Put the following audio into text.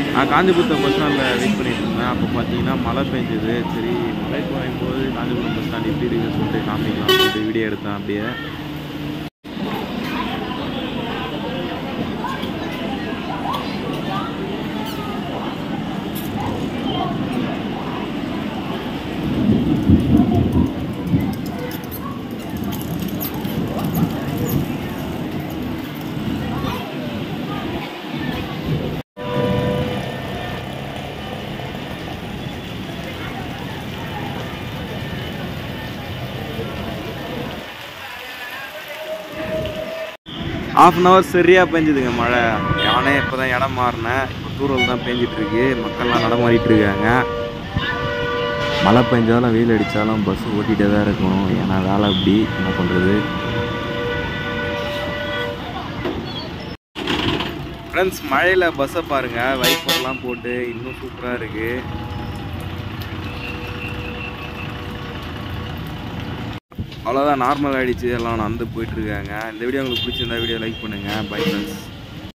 நான் காஞ்சிபுரத்தை பஸ் ஸ்டாண்டில் வெயிட் பண்ணிட்டு இருந்தேன் அப்போ பார்த்தீங்கன்னா மழை பெஞ்சுது சரி மழை பெய்யும் போது காஞ்சிபுரம் பஸ் ஸ்டாண்ட் எப்படி இருக்குன்னு சொல்லிட்டு காமிக்கலாம் சொல்லிட்டு வீடியோ எடுத்தேன் அப்படியே ஆஃப் அன் ஹவர் சரியாக பெஞ்சுதுங்க மழை நானே இப்போ தான் இடம் மாறினேன் இப்போ தூரல் தான் பெஞ்சிட்டு இருக்கு மக்கள்லாம் நடமாடிட்டு இருக்காங்க மழை பெஞ்சாலும் வெயில் அடித்தாலும் பஸ் ஓட்டிகிட்டே தான் இருக்கணும் ஏன்னா வேலை அப்படி என்ன பண்ணுறது ஃப்ரெண்ட்ஸ் மழையில் பஸ்ஸை பாருங்கள் வைப்பர்லாம் போட்டு இன்னும் சூப்பராக இருக்குது அவ்வளோதான் நார்மல் ஆகிடுச்சு எல்லாம் நடந்து போயிட்டுருக்காங்க இந்த வீடியோ உங்களுக்கு பிடிச்சிருந்தா வீடியோ லைக் பண்ணுங்கள் பை ஃப்ரெண்ட்ஸ்